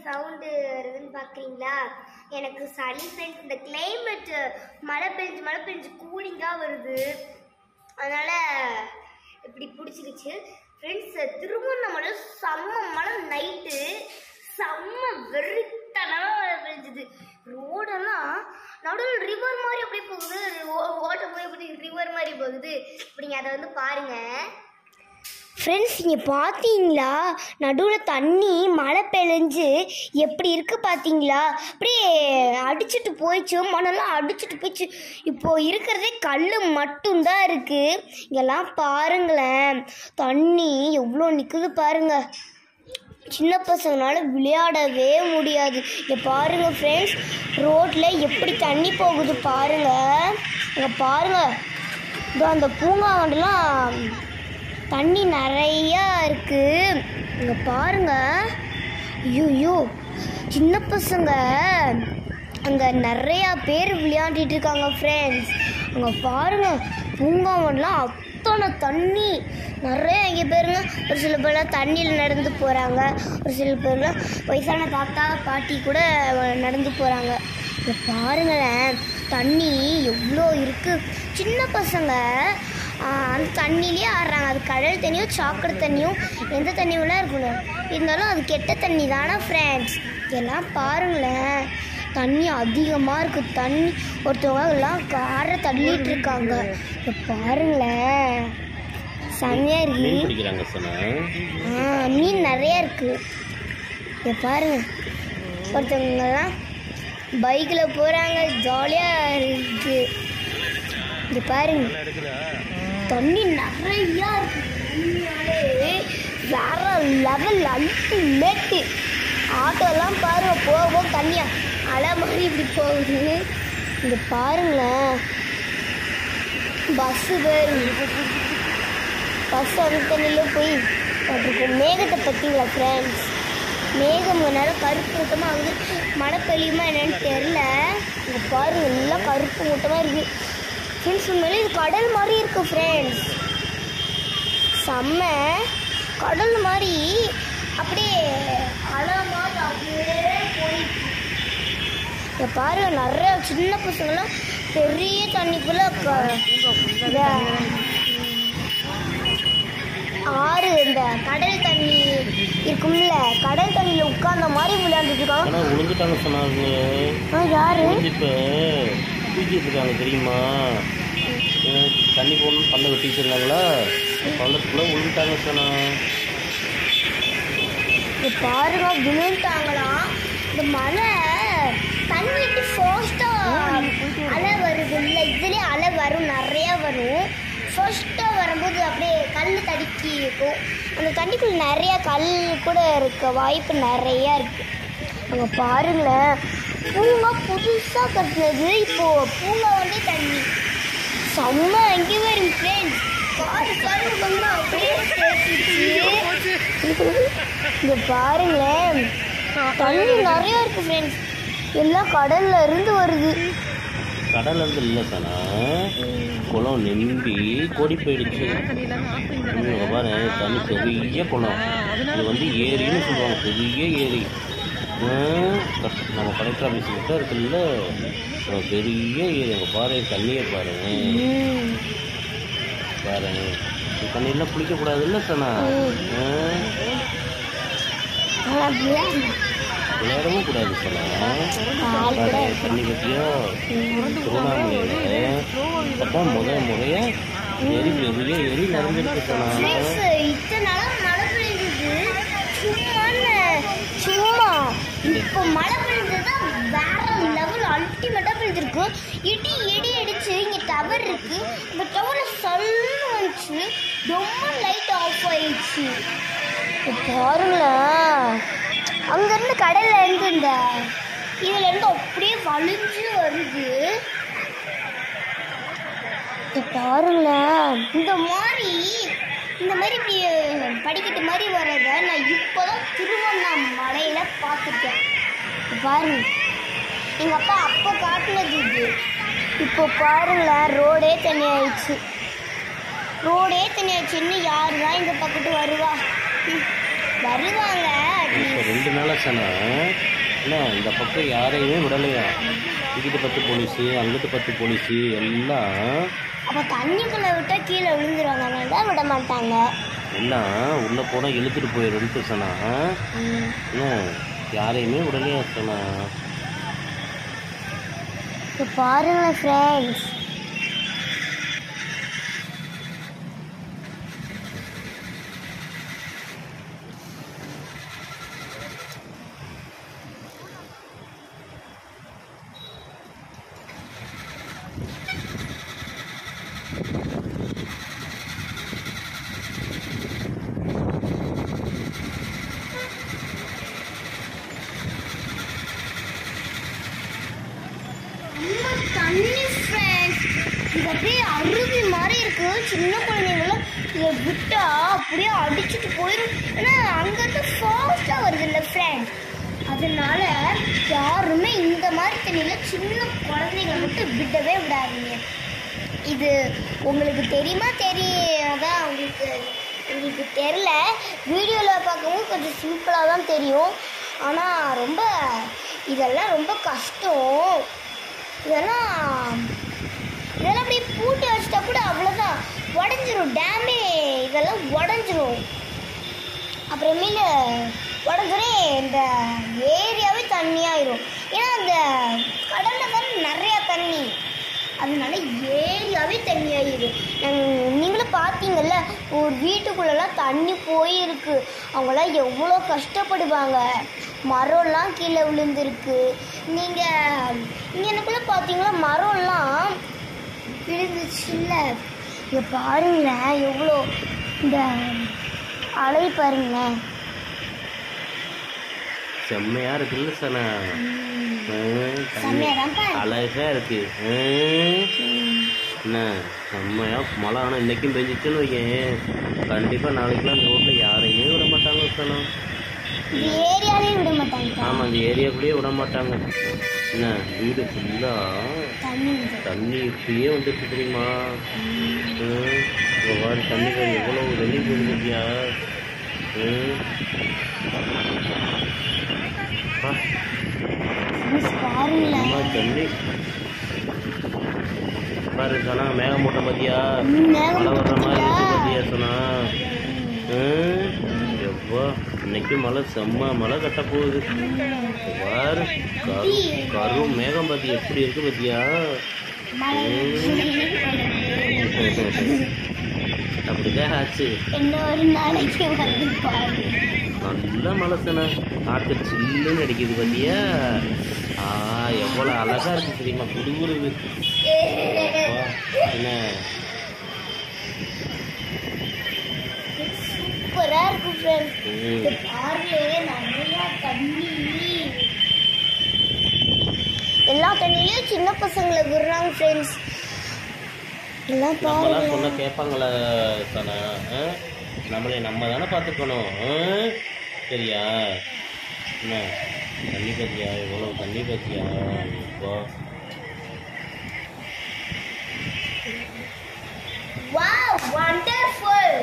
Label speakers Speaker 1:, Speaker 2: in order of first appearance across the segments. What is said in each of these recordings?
Speaker 1: Sound வருதுன்னு பார்க்குறீங்களா எனக்கு சளி ஃப்ரெண்ட்ஸ் இந்த கிளைமேட் மழை பெஞ்சு மழை பெஞ்சு கூலிங்காக வருது அதனால் இப்படி பிடிச்சிக்கிச்சு ஃப்ரெண்ட்ஸ் திருவண்ணாமலை செம்ம மழை நைட்டு செம்ம வெறித்தனமாக மழை பெஞ்சுது ரோடெல்லாம் நடுவில் ரிவர் மாதிரி அப்படியே போகுது ஓ- ஓட்டம் போய் அப்படி ரிவர் மாதிரி போகுது இப்படிங்க அதை வந்து பாருங்கள் ஃப்ரெண்ட்ஸ் இங்கே பார்த்தீங்களா நடுவில் தண்ணி மழை பெஞ்சு எப்படி இருக்குது பார்த்தீங்களா அப்படியே அடிச்சிட்டு போயிடுச்சு மண்ணெல்லாம் அடிச்சிட்டு போயிடுச்சு இப்போ இருக்கிறதே கல் மட்டும்தான் இருக்குது இங்கெல்லாம் பாருங்களேன் தண்ணி எவ்வளோ நிற்குது பாருங்க சின்ன பசங்கனால விளையாடவே முடியாது இங்கே பாருங்க ஃப்ரெண்ட்ஸ் ரோட்டில் எப்படி தண்ணி போகுது பாருங்க இங்கே பாருங்க இதோ அந்த பூங்காவண்டெல்லாம் தண்ணி நிறையா இருக்கு இங்க பாருங்க ஐயோ சின்ன பசங்க அங்க நிறையா பேர் விளையாடிட்டு இருக்காங்க ஃப்ரெண்ட்ஸ் அங்க பாருங்க பூங்காவன்லாம் அத்தனை தண்ணி நிறைய இங்கே பேருங்க ஒரு சில பேர்லாம் தண்ணியில் நடந்து போகிறாங்க ஒரு சில பேர்லாம் வயசான தாத்தா பாட்டி கூட நடந்து போகிறாங்க இங்க பாருங்களேன் தண்ணி எவ்வளோ இருக்குது சின்ன பசங்க ஆஹ், அந்த தண்ணியிலே ஆடுறாங்க அது கடல் தண்ணியும் சாக்கடை தண்ணியும் எந்த தண்ணியும்லாம் இருக்கணும் இருந்தாலும் அது கெட்ட தண்ணி தானே ஃப்ரெண்ட்ஸ் எல்லாம் பாருங்களேன் தண்ணி அதிகமாக இருக்குது தண்ணி ஒருத்தவங்க எல்லாம் காரை தள்ளிட்டு இருக்காங்க இங்க பாருங்களேன் செம்மையாக இருக்கு
Speaker 2: மீன் பிடிக்கிறாங்க சொன்ன
Speaker 1: ஆ மீன் நிறைய இருக்கு இங்க பாருங்க ஒருத்தவங்கலாம் பைக்கில் போகிறாங்க ஜாலியாக இருக்கு இங்க பாருங்க தண்ணி நிறையா இருக்கு தண்ணியாலே வேற லெவல் அல்டிமேட்டு ஆட்டோலாம் பாருங்க போக போக தண்ணியா அலை மாதிரி இப்படி போகுது இங்க பாருங்களேன் பஸ்ஸு பாருங்க பஸ் அந்த தண்ணியில் போய் போட்டிருக்கோம் மேகத்தை பார்த்தீங்களா ஃப்ரெண்ட்ஸ் மேகம் நேரம் கருப்பு மூட்டமாக ஆகுது மழை பெய்யுமா என்னன்னு தெரில இங்கே பாருங்க எல்லாம் கருப்பு மூட்டமாக இருக்குது ஃப்ரெண்ட்ஸ் உண்மையிலே இது கடல் மாதிரி இருக்கு ஃப்ரெண்ட்ஸ் செம்ம கடல் மாதிரி அப்படியே அலை மாதிரி அப்படியே போயிட்டு இங்க பாருங்க நிறைய சின்ன பசங்களாம் பெரிய தண்ணிக்குள்ள க- இந்த ஆறு இந்த கடல் தண்ணி இருக்கும்ல கடல் தண்ணியில உட்கார்ந்த மாதிரி விளையாண்டுட்டு இருக்காங்க
Speaker 2: ஆனால் விழுந்துட்டாங்க சொன்னாங்க
Speaker 1: ஆ, யாரு
Speaker 2: விழுந்து இப்போ தூக்கிட்டு இருக்காங்க தெரியுமா அஹ் தண்ணி போகணும்னு பல்ல வெட்டி வச்சிருந்தாங்களா பள்ளத்துக்குள்ளே விழுந்துட்டாங்க சொன்னா
Speaker 1: இங்க பாருங்க விழுந்துட்டாங்களாம் இந்த மழை தண்ணி எப்படி ஃபாஸ்டா அலை வருது இல்லை இதுலேயே அலை வரும் நிறைய வரும் ஃபர்ஸ்ட்டாக வரும்போது அப்படியே கல் தடுக்கி இருக்கும் அந்த தண்ணிக்குள்ள நிறைய கல் கூட இருக்க வாய்ப்பு நிறையா இருக்கு அங்கே பாருங்களேன் பூங்கா புதுசாக கட்டினது இப்போ பூங்கா வந்து தண்ணி செம்ம அங்கே வரும் ஃப்ரெண்ட்ஸ் காரு காரு வந்து அப்படியே சேர்த்துச்சு இங்க பாருங்களேன் தண்ணி நிறைய இருக்கு ஃப்ரெண்ட்ஸ் எல்லாம் கடல்ல இருந்து வருது
Speaker 2: கடல்ல இருந்து இல்லை சொன்னா குளம் நெம்பி கோடி போயிடுச்சு இங்க பாரு தண்ணி பெரிய குளம் இது வந்து ஏரின்னு சொல்லுவாங்க பெரிய ஏரி ஹம், கட்- நம்ம கலெக்டர் ஆஃபீஸ் கிட்ட இருக்குல்ல அஹ் பெரிய ஏரி அங்கே பாரு தண்ணியை பாரு
Speaker 1: ம்.
Speaker 2: பாரு இந்த தண்ணியெல்லாம் குளிக்கக்கூடாதுல்ல சனா ஹம்,
Speaker 1: ஆனா அப்படியே
Speaker 2: விளையாடவும் கூடாது சனா
Speaker 1: கால் கூட
Speaker 2: பாரு, தண்ணி பற்றியோ திருவண்ணாமலையில் அப்பதான் முத முறைய எரி பெரிய எரி நடந்திருக்கு சனா
Speaker 1: ஃப்ரெண்ட்ஸ் இத்தனை நாளா மழை பெய்யுது சும்மா சும்மா இப்போ மழை பெய்யுறது வேற லெவல் அல்டிமேட்டா பெய்ஞ்சிருக்கு இடி இடி அடிச்சு இங்க டவர் இருக்கு இந்த டவர்ல சல்லு வந்துச்சு ரொம்ப லைட் ஆஃப் ஆயிடுச்சு இப்ப பாருங்களேன் அங்க இருந்து கடல்ல இருந்து இந்த இதுல இருந்து அப்படியே வலிஞ்சு வருது இங்க பாருங்களேன் இந்த மாதிரி இந்த மாதிரி இப்படி படிக்கட்டு மாதிரி வர்றத நான் இப்போதான் திருவண்ணாமலையில பார்த்துருக்கேன் இங்க பாருங்க எங்க அப்பா அப்போ காட்டுனது இது இப்போ பாருங்களேன் ரோடே தண்ணி ஆயிடுச்சு ரோடே தண்ணி ஆயிடுச்சு இன்னும் யாரு தான் இந்த பக்கத்து வருவா ம். வருவாங்க
Speaker 2: இப்போ ரெண்டு நாளாக சனா என்ன இந்த பக்கம் யாரையுமே விடலையா இங்கிட்டு பத்து போலீஸு அங்கிட்டு பத்து போலீஸு எல்லாம்
Speaker 1: அப்ப தண்ணிக்குள்ள விட்டா கீழே விழுந்துருவாங்க அதனால தான் விட மாட்டாங்க
Speaker 2: எல்லாம் உள்ளே போனால் இழுத்துட்டு போயிடும்ட்டு சனா என்ன யாரையுமே விடலையா சனா
Speaker 1: இப்போ பாருங்களேன் ஃப்ரெண்ட்ஸ் ரொம்ப தண்ணி ஃப்ரெண்ட்ஸ் இது அப்படியே அருவி மாதிரி இருக்கு சின்ன குழந்தைங்களும் இதை விட்டா அப்படியே அடிச்சுட்டு போயிடும் ஏன்னா அங்கேருந்து ஃபாஸ்ட்டாக வருது இல்லை ஃப்ரெண்ட் அதனால யாருமே இந்த மாதிரி தண்ணியில் சின்ன குழந்தைங்களை மட்டும் விடவே விடாதீங்க இது உங்களுக்கு தெரியுமா தெரியாதா உங்களுக்கு உங்களுக்கு தெரில வீடியோவில் பார்க்கவும் கொஞ்சம் சிம்பிளாக தான் தெரியும் ஆனால் ரொம்ப இதெல்லாம் ரொம்ப கஷ்டம் இதெல்லாம் இதெல்லாம் அப்படியே பூட்டி வச்சிட்டா கூட அவ்வளோதான் உடஞ்சிரும் டேமே இதெல்லாம் உடஞ்சிரும் அப்புறமேல உடஞ்சோடனே இந்த ஏரியாவே தண்ணியாயிரும் ஏன்னா அந்த கடலில் தானே நிறையா தண்ணி அதனால ஏரியாவே தண்ணியாயிரும் நாங்கள் நீங்களும் பார்த்தீங்கல்ல ஒரு வீட்டுக்குள்ளெல்லாம் தண்ணி போயிருக்கு அவங்களாம் எவ்வளோ கஷ்டப்படுவாங்க மரம்லாம் கீழே விழுந்திருக்கு நீங்கள் இங்கே எனக்குள்ளே பார்த்தீங்களா மரம்லாம் விழுந்துச்சுல்ல இங்கே பாருங்களேன் எவ்வளோ இந்த அலை பாருங்களேன்
Speaker 2: செம்மையா இருக்குல்ல சனா ஆ, தண்ணி
Speaker 1: செம்மையாதான்ப்பா இருக்கு.
Speaker 2: அழகா இருக்கு ஆ, என்ன செம்மையா மழை ஆனால் இன்னைக்கும் பெஞ்சிச்சுன்னு வையேன் கண்டிப்பா நாளைக்கெல்லாம் அந்த ரோட்ல யாரையுமே விட மாட்டாங்க சனா
Speaker 1: இந்த ஏரியாவே விட மாட்டாங்க
Speaker 2: ஆமா அந்த ஏரியாக்குள்ளேயே விட மாட்டாங்க என்ன வீடு ஃபுல்லா
Speaker 1: தண்ணி வந்து.
Speaker 2: தண்ணி இப்படியே வந்துட்டு தெரியுமா ம், இங்க பாரு தண்ணிகள் எவ்வளவு தண்ணி போகுது பாத்தியா ம். அப்பா,
Speaker 1: மிஸ் பாருங்களேன்
Speaker 2: அம்மா தண்ணி பாரு சொன்னா மேகமூட்டம் பாத்தியா
Speaker 1: ம், மேகம்
Speaker 2: மழை வர்ற மாதிரி இருக்கு
Speaker 1: பாத்தியா?
Speaker 2: பாத்தியா சொன்னா ம், எவ்வா இன்னைக்கு மழை செம்ம மழை கட்ட போகுது பாரு கரு கரு மேகம் பாத்தி எப்படி இருக்கு பாத்தியா அப்படிதான் ஆச்சு
Speaker 1: இன்னொரு நாளைக்கு வந்து பாரு
Speaker 2: நல்ல மனசுனா காற்று சில்லுன்னு அடிக்குது பாத்தியா ஆ எவ்வளோ அழகா இருக்கு தெரியுமா குடுகுருது வா, என்ன
Speaker 1: சூப்பரா இருக்கு ஃப்ரெண்ட்ஸ்
Speaker 2: ம்,
Speaker 1: இது பாருலே நிறைய தண்ணி எல்லா தண்ணியிலயும் சின்ன பசங்களை விடுறாங்க ஃப்ரெண்ட்ஸ் எல்லாம்
Speaker 2: நம்மளாம்
Speaker 1: பாருங்க
Speaker 2: சொன்ன கேட்பாங்களா தானே ஆ? நம்மளே நம்ம தானே பார்த்துக்கணும் ஆ? சரியா என்ன தண்ணி பத்தியா எவ்வளோ தண்ணி பத்தியா இப்போ
Speaker 1: வாவ் வண்டர்ஃபுல்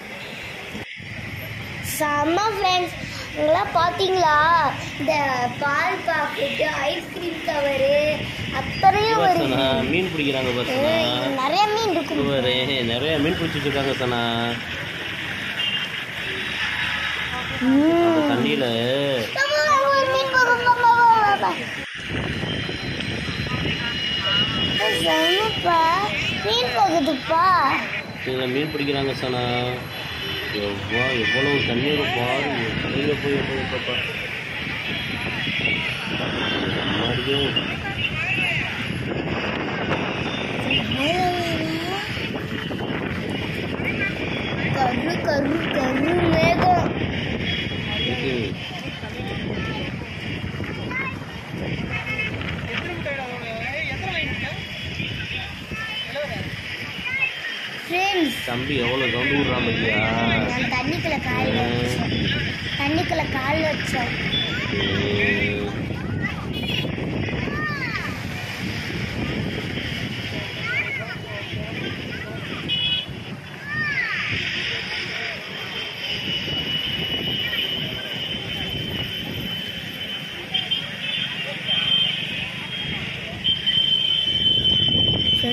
Speaker 1: செம்ம ஃப்ரெண்ட்ஸ் உங்களாம் பார்த்தீங்களா இந்த பால் பாக்கெட்டு ஐஸ்கிரீம் கவரு அத்தனையும் வருது
Speaker 2: பசனா மீன் பிடிக்கிறாங்க பசனா
Speaker 1: ஏய், நிறைய மீன் இருக்கு
Speaker 2: பாரு நிறைய மீன் பிடிச்சிட்டு இருக்காங்க சனா அந்த தண்ணியில
Speaker 1: அம்மா, ஒரு மீன் போகும், வா, வா, வா, வா, வா. செம்மப்பா மீன் போகுதுப்பா
Speaker 2: இதுல மீன் பிடிக்கிறாங்க சனா எவ்வளோ எவ்வளவு தண்ணீர் பாரு வெளியில போய் போய் பாப்பா மறுபடியும்
Speaker 1: கரு கரு கரு மேகம்
Speaker 2: இது
Speaker 1: ஃப்ரெண்ட்ஸ்
Speaker 2: தம்பி எவ்வளோ சவுண்டு விடுறான் பத்தியா
Speaker 1: நான் தண்ணிக்குள்ள கால் வச்சேன் தண்ணிக்குள்ள கால் வச்சேன்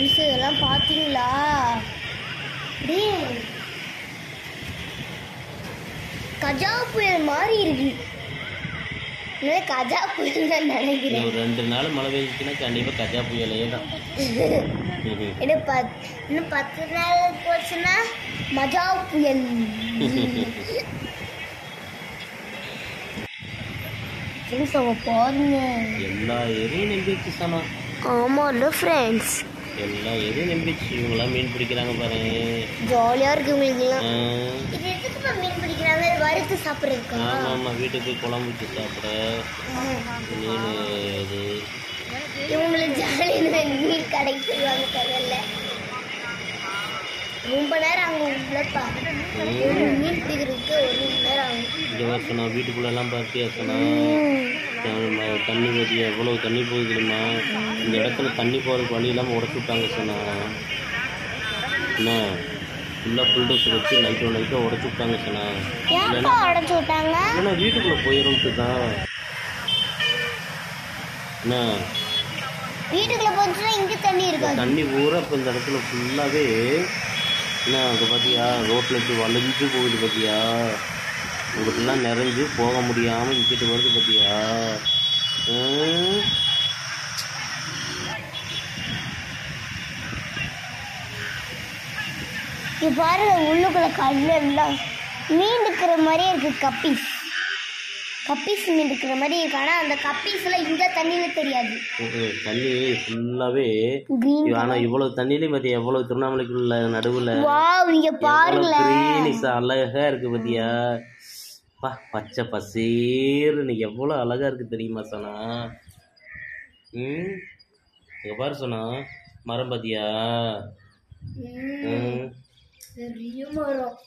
Speaker 1: ஃப்ரெண்ட்ஸ் இதெல்லாம் பார்த்தீங்களா டேய் கஜா புயல் மாதிரி இருக்கு இது கஜா புயல் தான் நினைக்கிறேன்
Speaker 2: இன்னும் ஒரு ரெண்டு நாள் மழை பெஞ்சிச்சுன்னா கண்டிப்பாக கஜா புயலே தான்
Speaker 1: இன்னும் பத் இன்னும் பத்து நாள் போச்சுன்னா மஜா புயல் ஃப்ரெண்ட்ஸ் அவங்க பாருங்க
Speaker 2: எல்லா ஏரியும் நம்பிச்சு சனா
Speaker 1: ஆமாம்ல ஃப்ரெண்ட்ஸ்
Speaker 2: எல்லா ஏரியும் நம்பிச்சு இவங்களாம் மீன் பிடிக்கிறாங்க பாருங்க
Speaker 1: ஜாலியாக இருக்கு உங்களுக்குலாம்
Speaker 2: ஆ,
Speaker 1: இது எதுக்கு மீன் பிடிக்கிறாங்க இது வறுத்து சாப்பிட்றதுக்கா
Speaker 2: ஆமா ஆமா வீட்டுக்கு போய் குழம்பு வச்சு சாப்பிட மீன் இது
Speaker 1: இவங்களுக்கு ஜாலியாக மீன் கடைக்கு போயிடுவாங்க பகல்ல ரொம்ப நேரம் அங்கே உள்ளப்பா ஒரு மீன் பிடிக்கிறதுக்கு ஒரு மணி நேரம் ஆகும்
Speaker 2: இந்த வருஷம் நான் வீட்டுக்குள்ளெல்லாம் பார்த்தியா சொன்னா தண்ணி வதி எவ்வளோ தண்ணி போகுது தெரியுமா இந்த இடத்துல தண்ணி போகிறதுக்கு வழி இல்லாமல் உடச்சு விட்டாங்க சொன்னா என்ன ஃபுல்லாக புல்டோஸ் வச்சு லைட்டோ லைட்டோ உடச்சு விட்டாங்க சொன்னா
Speaker 1: ஏன்ப்பா உடச்சு விட்டாங்க
Speaker 2: ஏன்னா வீட்டுக்குள்ளே போயிடும்ட்டு தான் என்ன
Speaker 1: வீட்டுக்குள்ள போச்சுன்னா இங்க தண்ணி இருக்காது
Speaker 2: தண்ணி பூரா இப்போ இந்த இடத்துல ஃபுல்லாகவே என்ன அங்கே பார்த்தியா ரோட்டில் இப்படி வளைஞ்சு போகுது பார்த்தியா உங்களுக்கெல்லாம் நிறைஞ்சு போக முடியாமல் இங்கிட்டு வருது பார்த்தியா ம்.
Speaker 1: இது பாருங்க உள்ளுக்குள்ள கல்லு எல்லாம் மீன் இருக்கிற மாதிரியே இருக்கு கப்பீஸ் கப்பீஸ் மீன் இருக்கிற மாதிரி இருக்கு ஆனா அந்த கப்பீஸ் எல்லாம் இந்த தண்ணியில தெரியாது
Speaker 2: ம், தண்ணி ஃபுல்லாகவே
Speaker 1: கிரீன்
Speaker 2: ஆனால் இவ்வளோ தண்ணிலையும் பார்த்தியா எவ்வளோ திருவண்ணாமலைக்குள்ள நடுவில்
Speaker 1: வாவ் இங்க பாருங்களேன்
Speaker 2: க்ரீனிஸ் அழகாக இருக்குது பார்த்தியா பா பச்சை பசேர்னு எவ்வளோ அழகாக இருக்குது தெரியுமா சொன்னா ம் இங்கே பாரு சொன்னா மரம் பார்த்தியா ம்
Speaker 1: பெரிய மரம்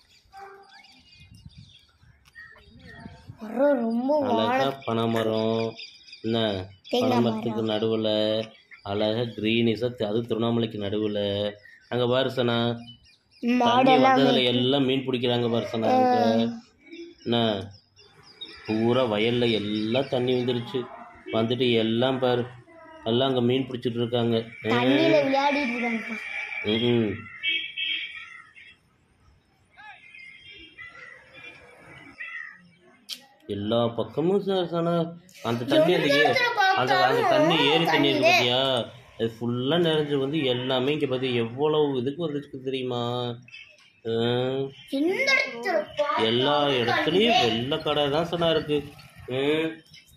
Speaker 1: மரம் ரொம்ப
Speaker 2: அழகா பனைமரம் என்ன பனைமரத்துக்கு நடுவில் அழகா க்ரீனிஸாக அது திருவண்ணாமலைக்கு நடுவில் அங்கே பாரு சொன்னா தண்ணி வந்ததுல எல்லாம் மீன் பிடிக்கிறாங்க பாரு சொன்னா அங்க. என்ன பூரா வயல்ல எல்லாம் தண்ணி வந்துருச்சு வந்துட்டு எல்லாம் பாரு எல்லாம் அங்கே மீன் பிடிச்சிட்டு இருக்காங்க
Speaker 1: தண்ணியில விளையாடிட்டு இருக்காங்கப்பா
Speaker 2: ம் எல்லா பக்கமும் ச- சன அந்த தண்ணி அந்த ஏ அந்த அந்த தண்ணி ஏரி தண்ணி இருக்கு பார்த்தியா அது ஃபுல்லாக நிறைஞ்சு வந்து எல்லாமே இங்கே பார்த்தி எவ்வளவு இதுக்கு வந்துருக்கு தெரியுமா ஆ,
Speaker 1: எந்த இடத்துல பா-
Speaker 2: எல்லா இடத்துலையும் வெள்ளை கடை தான் சொன்னா இருக்கு ம்.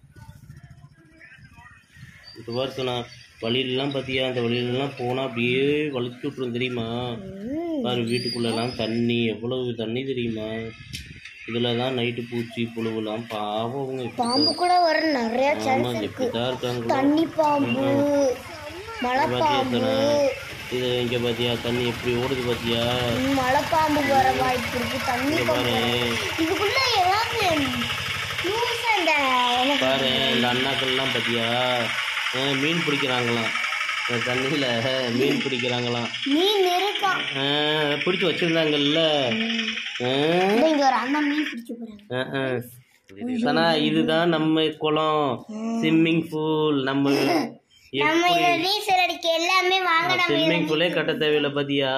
Speaker 2: இப்போ பாரு சொன்னா வழியிலலாம் பார்த்தியா அந்த வழியிலலாம் போனால் அப்படியே வலிச்சு விட்ரும் தெரியுமா பாரு வீட்டுக்குள்ளெல்லாம் தண்ணி எவ்வளவு தண்ணி தெரியுமா இதில் தான் நைட்டு பூச்சி புழுவெல்லாம் பாவம் அவங்க
Speaker 1: பாம்பு கூட வர நிறைய சான்ஸ்
Speaker 2: ஆமாம்
Speaker 1: இருக்கு
Speaker 2: இப்படி தான் இருக்காங்க
Speaker 1: தண்ணி பாம்பு மலைப்பாம்பு
Speaker 2: இது இங்கே பார்த்தியா தண்ணி எப்படி ஓடுது பார்த்தியா
Speaker 1: மலைப்பாம்பு வர வாய்ப்பு இருக்கு தண்ணி
Speaker 2: இங்கே
Speaker 1: பாம்பு
Speaker 2: பாரு
Speaker 1: இதுக்குள்ள ஏதாவது நியூஸ் அந்த எனக்கு
Speaker 2: பாரு இந்த அண்ணாக்கள்லாம் பார்த்தியா ஆ, மீன் பிடிக்கிறாங்களாம் இந்த தண்ணியில் மீன் பிடிக்கிறாங்களாம்
Speaker 1: மீன் இருக்கான்
Speaker 2: ஆ, பிடிச்சி வச்சுருந்தாங்கல்ல
Speaker 1: இதோ இங்க ஒரு அண்ணா மீன் பிடிச்சு போறாங்க
Speaker 2: சனா இதுதான் நம்ம குளம் ஸ்விம்மிங் பூல் நம்ம
Speaker 1: நம்ம இத நீச்சல் அடிக்க எல்லாமே வாங்க நம்ம
Speaker 2: ஸ்விம்மிங் பூலே கட்ட தேவையில்ல பாத்தியா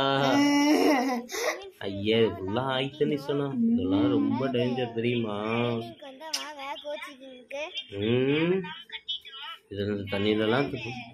Speaker 2: ஐயா இதெல்லாம் ஆயிடுச்சு நீ சொன்னா இதெல்லாம் ரொம்ப டேஞ்சர் தெரியுமா
Speaker 1: வந்தா வாங்க கோச்சிக்கு
Speaker 2: ம் இது இந்த தண்ணியிலலாம்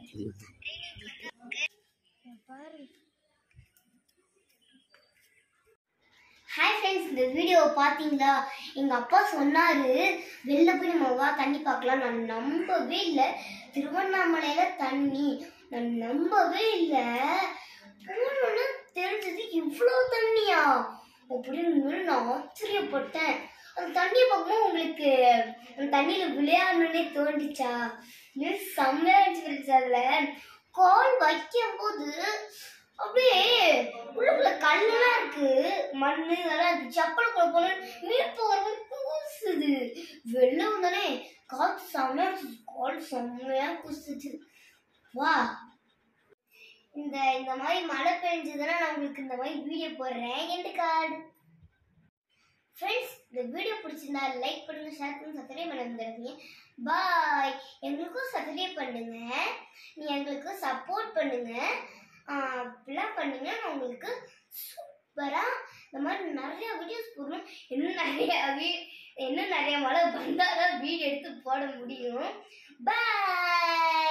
Speaker 1: ஹாய் ஃப்ரெண்ட்ஸ் இந்த வீடியோவை பார்த்தீங்களா எங்கள் அப்பா சொன்னார் வெளில போய் நம்ம வா தண்ணி பார்க்கலாம் நான் நம்பவே இல்லை திருவண்ணாமலையில் தண்ணி நான் நம்பவே இல்லை போனோன்னு தெரிஞ்சது இவ்வளோ தண்ணியா அப்படின்னு நான் ஆச்சரியப்பட்டேன் அந்த தண்ணியை பார்க்கும்போது உங்களுக்கு அந்த தண்ணியில் விளையாடணுன்னே தோண்டிச்சா இது செம்மையாக இருந்துச்சு அதில் கால் வைக்கும் போது அப்படியே உள்ளுக்குள்ள கல்லெல்லாம் இருக்கு மண்ணு இதெல்லாம் இருக்கு செப்பலுக்குள்ள போன மீன் போகிறது கூசுது வெள்ளம் வந்தானே காத்து செம்மையா இருந்துச்சு. கால் செம்மையா கூசுச்சு வா இந்த இந்த மாதிரி மழை பெஞ்சதுன்னா நான் உங்களுக்கு இந்த மாதிரி வீடியோ போடுறேன் எண்டு கார்டு ஃப்ரெண்ட்ஸ் இந்த வீடியோ பிடிச்சிருந்தா லைக் பண்ணுங்க ஷேர் பண்ணுங்க சப்ஸ்கிரைப் பண்ண மறந்துடாதீங்க பாய் எங்களுக்கும் சப்ஸ்கிரைப் பண்ணுங்க நீ எங்களுக்கு சப்போர்ட் பண்ணுங்க பண்ணீங்கன்னா நான் உங்களுக்கு சூப்பராக இந்த மாதிரி நிறைய வீடியோஸ் போடணும் இன்னும் நிறைய வீ- இன்னும் நிறைய மழை வந்தால் தான் வீடியோ எடுத்து போட முடியும் பாய்